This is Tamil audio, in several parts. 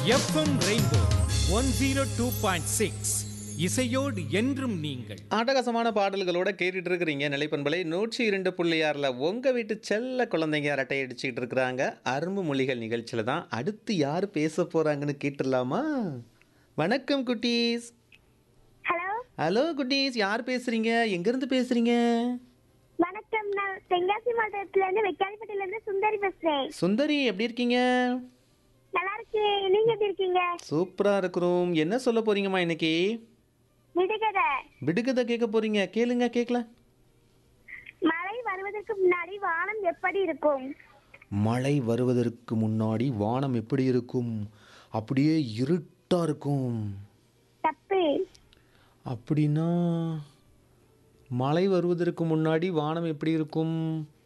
FM rainbow one zero two point six இசையோடு என்றும் நீங்கள் அட்டகாசமான பாடல்களோட கேட்டுட்டு இருக்கிறீங்க நிலைப்பண்பலை நூற்றி இரண்டு புள்ளி ஆறில் உங்கள் வீட்டு செல்ல குழந்தைங்க அரட்டை அடிச்சுக்கிட்டு இருக்கிறாங்க அரும்பு மொழிகள் நிகழ்ச்சியில் தான் அடுத்து யார் பேச போகிறாங்கன்னு கேட்டுடலாமா வணக்கம் குட்டீஸ் ஹலோ ஹலோ குட்டீஸ் யார் பேசுகிறீங்க எங்கேருந்து பேசுகிறீங்க வணக்கம் நான் தென்காசி மாவட்டத்துல இருந்து வெக்காலிப்பட்டில இருந்து சுந்தரி பேசுறேன் சுந்தரி எப்படி இருக்கீங்க நல்லா இருக்கேன் நீங்க எப்படி இருக்கீங்க சூப்பராக இருக்கிறோம் என்ன சொல்ல போகிறீங்கம்மா இன்னைக்கு விடுகதை விடுகதை கேட்க போகிறீங்க கேளுங்க கேட்கல மழை வருவதற்கு முன்னாடி வானம் எப்படி இருக்கும் மழை வருவதற்கு முன்னாடி வானம் எப்படி இருக்கும் அப்படியே இருட்டாக இருக்கும் தப்பு அப்படின்னா மழை வருவதற்கு முன்னாடி வானம் எப்படி இருக்கும்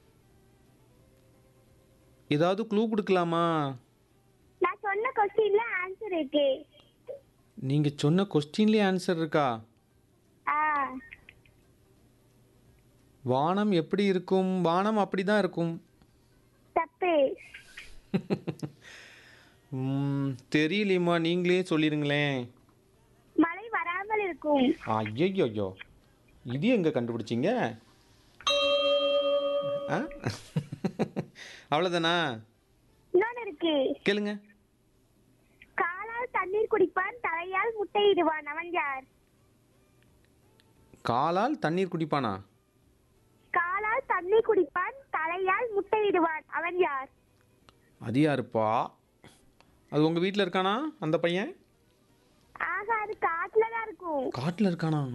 ஏதாவது க்ளூ கொடுக்கலாமா நான் சொன்ன கொஸ்டின்ல ஆன்சர் இருக்கு நீங்கள் சொன்ன கொஸ்டின்லேயே ஆன்சர் இருக்கா ஆ வானம் எப்படி இருக்கும் வானம் அப்படி தான் இருக்கும் தப்பு ம், தெரியலையேம்மா நீங்களே சொல்லிடுங்களேன் மழை வராமல் இருக்கும் ஐயோ இது எங்கே கண்டுபிடிச்சிங்க ஆ அவ்வளோதானா இன்னொன்னு இருக்கு கேளுங்க காலால் தண்ணீர் குடிப்பான் தலையால் முட்டையிடுவான் அவன் யார் காலால் தண்ணீர் குடிப்பானா காலால் தண்ணீர் குடிப்பான் தலையால் முட்டையிடுவான் அவன் யார் அது யாருப்பா அது உங்கள் வீட்டில் இருக்கானா அந்த பையன் ஆக அது காட்டுல தான் இருக்கும் காட்டில் இருக்கானா